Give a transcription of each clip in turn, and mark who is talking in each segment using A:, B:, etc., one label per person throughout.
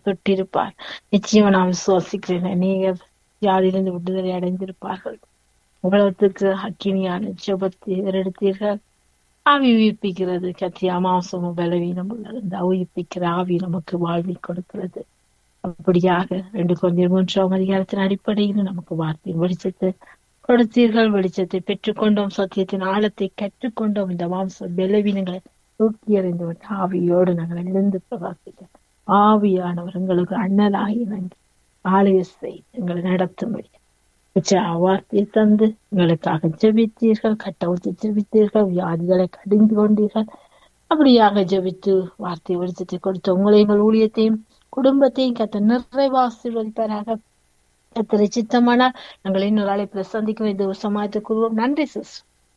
A: தொட்டிருப்பார் நிச்சயம் நான் விசுவாசிக்கிறேன் நீங்க யாரிலிருந்து விடுதலை அடைந்திருப்பார்கள் உலகத்துக்கு அக்கினியான ஜபத்தை எடுத்தீர்கள் ஆவி உயிர்ப்பிக்கிறது கத்தியா மாம்சமும் பலவீனம் உள்ளது இந்த உயிர்ப்பிக்கிற ஆவி நமக்கு வாழ்வை கொடுக்கிறது அப்படியாக ரெண்டு கொஞ்சம் மூன்றாம் அதிகாரத்தின் அடிப்படையில் நமக்கு வார்த்தையின் வெளிச்சத்தை கொடுத்தீர்கள் வெளிச்சத்தை பெற்றுக்கொண்டோம் சத்தியத்தின் ஆழத்தை கற்றுக்கொண்டோம் இந்த மாம்ச பலவீனங்களை தூக்கி எறிந்து விட்டு ஆவியோடு நாங்கள் எழுந்து பிரகாசிக்க ஆவியானவர் எங்களுக்கு அண்ணலாகி நன்றி ஆலய செய் எங்களை நடத்தும்படி வார்த்தையை தந்து எங்களுக்காக ஜெபித்தீர்கள் கட்டவுத்து ஜெபித்தீர்கள் வியாதிகளை கடிந்து கொண்டீர்கள் அப்படியாக ஜெபித்து வார்த்தை வெளிச்சத்தை கொடுத்த உங்களை எங்கள் ஊழியத்தையும் குடும்பத்தையும் கத்த நிறைவாசிர்வதிப்பாராக கத்தரை சித்தமானால் நாங்கள் இன்னொரு அழைப்பில் சந்திக்கும் இந்த ஒரு சமாளத்தை கூறுவோம் நன்றி சிஸ்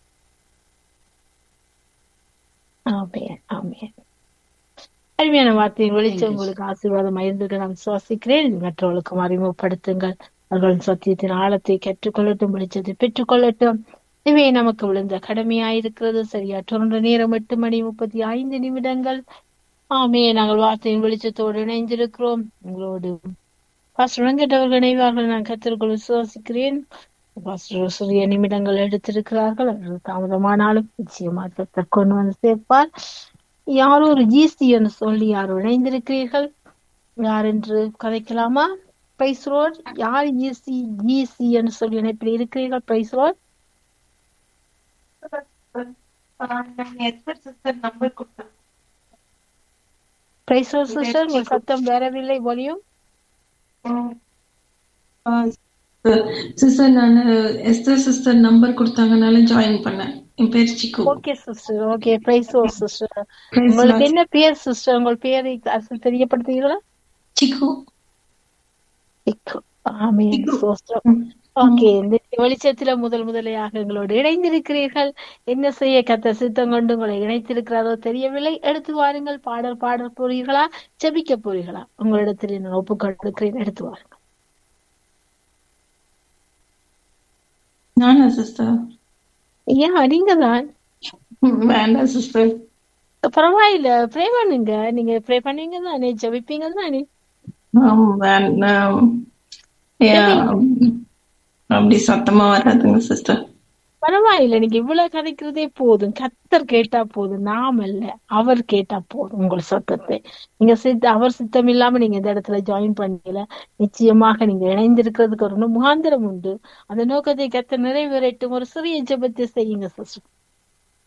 A: ஆமே ஆமே அருமையான வார்த்தையின் வெளிச்சம் உங்களுக்கு ஆசீர்வாதம் இருந்திருக்க நான் சுவாசிக்கிறேன் மற்றவர்களுக்கும் அறிமுகப்படுத்துங்கள் அவர்களின் சத்தியத்தின் ஆழத்தை கற்றுக்கொள்ளட்டும் வெளிச்சத்தை பெற்றுக்கொள்ளட்டும் இவை நமக்கு விழுந்த கடமையாயிருக்கிறது சரியா தொடர்ந்த நேரம் எட்டு மணி முப்பத்தி ஐந்து நிமிடங்கள் ஆமே நாங்கள் வார்த்தையின் வெளிச்சத்தோடு இணைந்திருக்கிறோம் உங்களோடு பாஸ்டர் வெங்கட் அவர்கள் இணைவார்கள் நான் கத்திற்குள் விசுவாசிக்கிறேன் பாஸ்டர் சிறிய நிமிடங்கள் எடுத்திருக்கிறார்கள் அவர்கள் தாமதமானாலும் நிச்சயமாக கொண்டு வந்து சேர்ப்பார் யாரோ ஒரு ஜிசி என்று சொல்லி யாரோ இணைந்திருக்கிறீர்கள் யார் என்று கதைக்கலாமா பிரைஸ் ரோட் யார் ஜிசி ஜிசி என்று சொல்லி இணைப்பில் இருக்கிறீர்கள் praise lord praise lord sister உங்கள் சத்தம் வரவில்லை ஒலியும்
B: சிஸ்டர் நான் எஸ்தர் சிஸ்டர் நம்பர் கொடுத்தாங்கனால ஜாயின் பண்ணேன் என் பேர் சிக்கு
A: okay sister okay praise lord sister உங்களுக்கு என்ன பேர் சிஸ்டர் உங்கள் பேரை அரசு தெரியப்படுத்துகிறீங்களா
B: சிக்கு
A: சிக்கு ஆமீன் சோஸ்டம் ஓகே இந்த வெளிச்சத்துல முதல் முதலையாக எங்களோடு இணைந்திருக்கிறீர்கள் என்ன செய்ய கத்த சித்தம் கொண்டு உங்களை இணைத்திருக்கிறதோ தெரியவில்லை எடுத்து வாருங்கள் பாடல் பாட போறீர்களா ஜெபிக்க போறீர்களா உங்களிடத்தில் நான் ஒப்பு கொடுக்கிறேன் எடுத்து வாருங்கள்
B: நானா சிஸ்டர்
A: ஏன் நீங்க தான்
B: வேண்டாம் சிஸ்டர்
A: பரவாயில்ல ப்ரே பண்ணுங்க நீங்க ப்ரே பண்ணுவீங்க தானே ஜெபிப்பீங்க தானே
B: வேண்டாம் அப்படி சத்தமா வராதுங்க சிஸ்டர்
A: பரவாயில்ல நீங்க இவ்வளவு கதைக்கிறதே போதும் கத்தர் கேட்டா போதும் நாம் அல்ல அவர் கேட்டா போதும் உங்கள் சத்தத்தை நீங்க சித்த அவர் சித்தம் இல்லாம நீங்க இந்த இடத்துல ஜாயின் பண்ணல நிச்சயமாக நீங்க இணைந்திருக்கிறதுக்கு ஒரு முகாந்திரம் உண்டு அந்த நோக்கத்தை கத்த நிறைவேறட்டும் ஒரு சிறிய ஜெபத்தை செய்யுங்க சிஸ்டர்